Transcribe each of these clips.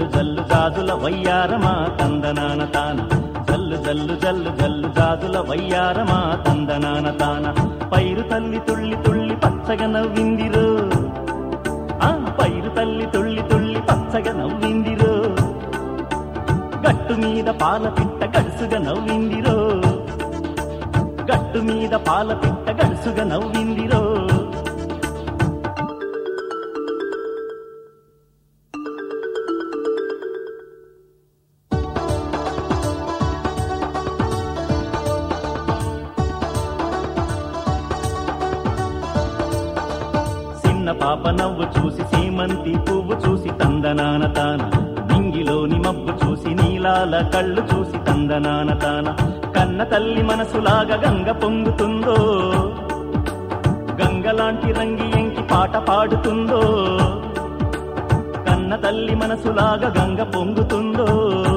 జల్లు జాజుల వయ్యారమా తందనాన తాన జల్లు జల్లు జల్లు జల్లు జాజుల వయ్యారమా తందనాన తాన పైరు తల్లి తుళ్ళి తుళ్ళి పచ్చగా నవ్విందిరో ఆ పైరు తల్లి తుళ్ళి తుళ్ళి పచ్చగా నవ్విందిరో గట్టు మీద పాల పిట్ట గడుసుగా నవ్విందిరో గట్టు మీద పాల పిట్ట గడుసుగా నవ్విందిరో చిన్న పాప నవ్వు చూసి సీమంతి పువ్వు చూసి తందనాన తాన నింగిలోని మబ్బు చూసి నీలాల కళ్ళు చూసి తందనాన తాన కన్న తల్లి మనసులాగా గంగ పొంగుతుందో గంగలాంటి రంగి ఎంకి పాట పాడుతుందో కన్న తల్లి మనసులాగా గంగ పొంగుతుందో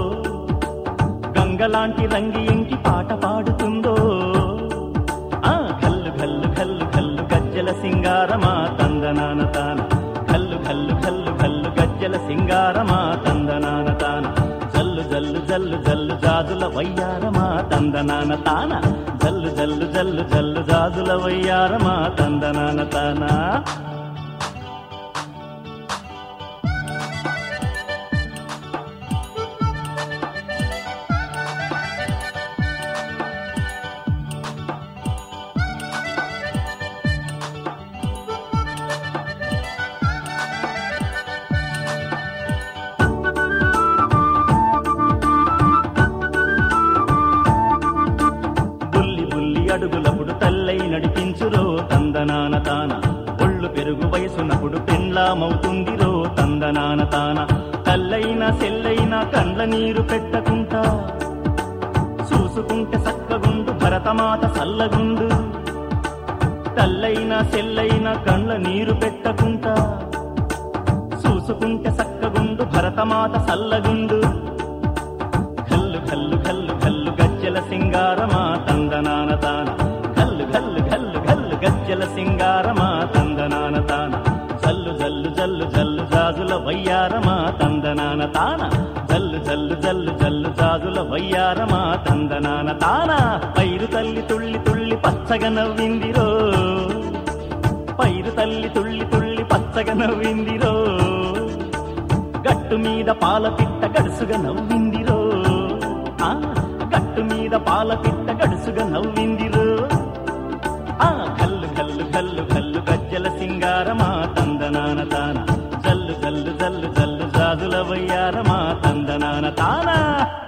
గంగలాంటి రంగి ఎంకి పాట పాడుతుందో ఆ గల్లు గల్లు గల్లు గల్లు గజ్జల సింగారమా తందనాన తాన గల్లు గల్లు గల్లు గల్లు గజ్జల సింగారమా తందనాన తాన జల్లు జల్లు జల్లు జల్లు జాజుల వయ్యారమా తందనాన తాన జల్లు జల్లు జల్లు జల్లు జాజుల వయ్యారమా తందనాన తానా బుల్లి బుల్లి అడుగులప్పుడు తల్లై నడిపించురో తందనాన తాన ఒళ్ళు పెరుగు వయసునప్పుడు పెండ్లామవుతుందిరో తందనాన తాన తల్లైన సెల్లైన కండ్ల నీరు పెట్టకుంటా చూసుకుంటే సక్కగుండు భరతమాత సల్లగుండు తల్లైన సెల్లైన కండ్ల నీరు పెట్టకుంటా చూసుకుంటే సక్కగుండు భరతమాత సల్లగుండు కల్లు కల్లు కల్లు కల్లు గజ్జల సింగారమా తందనాన తాన కల్లు కల్లు కల్లు కల్లు గజ్జల సింగారమా తందనాన తాన జల్లు జల్లు జల్లు జల్లు జాజుల వయ్యారమా తందనాన తాన జల్లు జల్లు జల్లు జల్లు జాజుల వయ్యారమా తందనాన తాన పైరు తల్లి తుళ్ళి తుళ్ళి పచ్చగా నవ్విందిరో పైరు తల్లి తుళ్ళి తుళ్ళి పచ్చగా నవ్విందిరో గట్టు మీద పాల పిట్ట గడుసుగా నవ్విందిరో ఆ గట్టు మీద పాల పిట్ట గడుసుగా నవ్విందిరో ఆ కల్లు కల్లు కల్లు కల్లు గజ్జల సింగారమా తందనాన తాన జల్లు జల్లు జల్లు జల్లు జాజుల వయ్యారమా తందనాన తానా